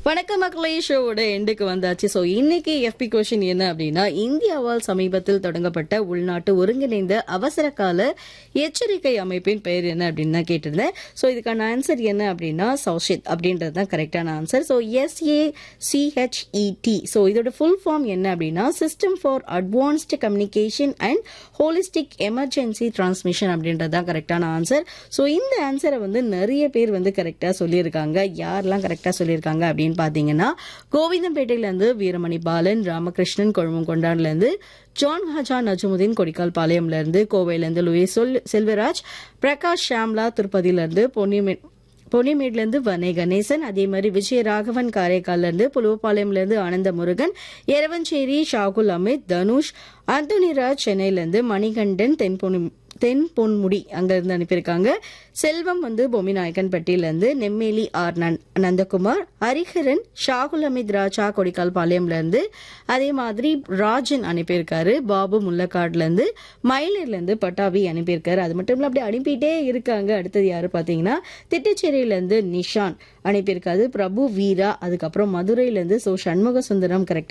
வணக்கம் மக்களே ஷோவோட எண்டுக்கு வந்தாச்சு ஸோ இன்னைக்கு எஃபி கொஷின் என்ன அப்படின்னா இந்தியாவால் சமீபத்தில் தொடங்கப்பட்ட உள்நாட்டு ஒருங்கிணைந்த அவசர கால எச்சரிக்கை அமைப்பின் பெயர் என்ன அப்படின்னு தான் கேட்டிருந்தேன் ஸோ இதுக்கான ஆன்சர் என்ன அப்படின்னா சௌஷித் அப்படின்றது தான் கரெக்டான answer so SA CHET so இதோட ஃபுல் ஃபார்ம் என்ன அப்படின்னா system for advanced communication and holistic emergency transmission அப்படின்றது தான் கரெக்டான ஆன்சர் ஸோ இந்த ஆன்சரை வந்து நிறைய பேர் வந்து கரெக்டாக சொல்லியிருக்காங்க யாரெல்லாம் கரெக்டாக சொல்லியிருக்காங்க அப்படின்னு பார்த்தீங்கன்னா கோவிந்தம்பேட்டையிலேருந்து வீரமணி பாலன் ராமகிருஷ்ணன் கொழுமங்கொண்டான்லேருந்து ஜான் ஹஜா நஜமுதீன் கொடிக்கால் பாளையம்லேருந்து கோவையிலேருந்து லூயிஸ் சொல் செல்வராஜ் பிரகாஷ் ஷாம்லா திருப்பதியிலேருந்து பொன்னியமே பொன்னிமேட்லேருந்து வனே கணேசன் அதே மாதிரி விஜய ராகவன் காரைக்கால்லேருந்து புலுவப்பாளையம்லேருந்து ஆனந்த முருகன் எரவஞ்சேரி ஷாகுல் அமித் தனுஷ் அந்தோனிராஜ் சென்னையிலேருந்து மணிகண்டன் தென்பொன்னி தென் பொன்முடி அங்கிருந்து அனுப்பியிருக்காங்க செல்வம் வந்து பொம்மிநாயக்கன் பட்டியிலேருந்து நெம்மேலி ஆர் நன் நந்தகுமார் ஹரிஹரன் ஷாகுல் அமித் ராஜா கொடிக்கால் பாளையம்லேருந்து அதே மாதிரி ராஜன் அனுப்பியிருக்காரு பாபு முல்லக்காடுலேருந்து மயிலிருந்து பட்டாபி அனுப்பியிருக்காரு அது மட்டும் இல்லை அப்படியே அனுப்பிட்டே இருக்காங்க அடுத்தது யாரு பார்த்தீங்கன்னா திட்டச்சேரியிலேருந்து நிஷான் அனுப்பியிருக்காரு பிரபு வீரா அதுக்கப்புறம் மதுரையிலேருந்து சோ சண்முக சுந்தரம் கரெக்டாக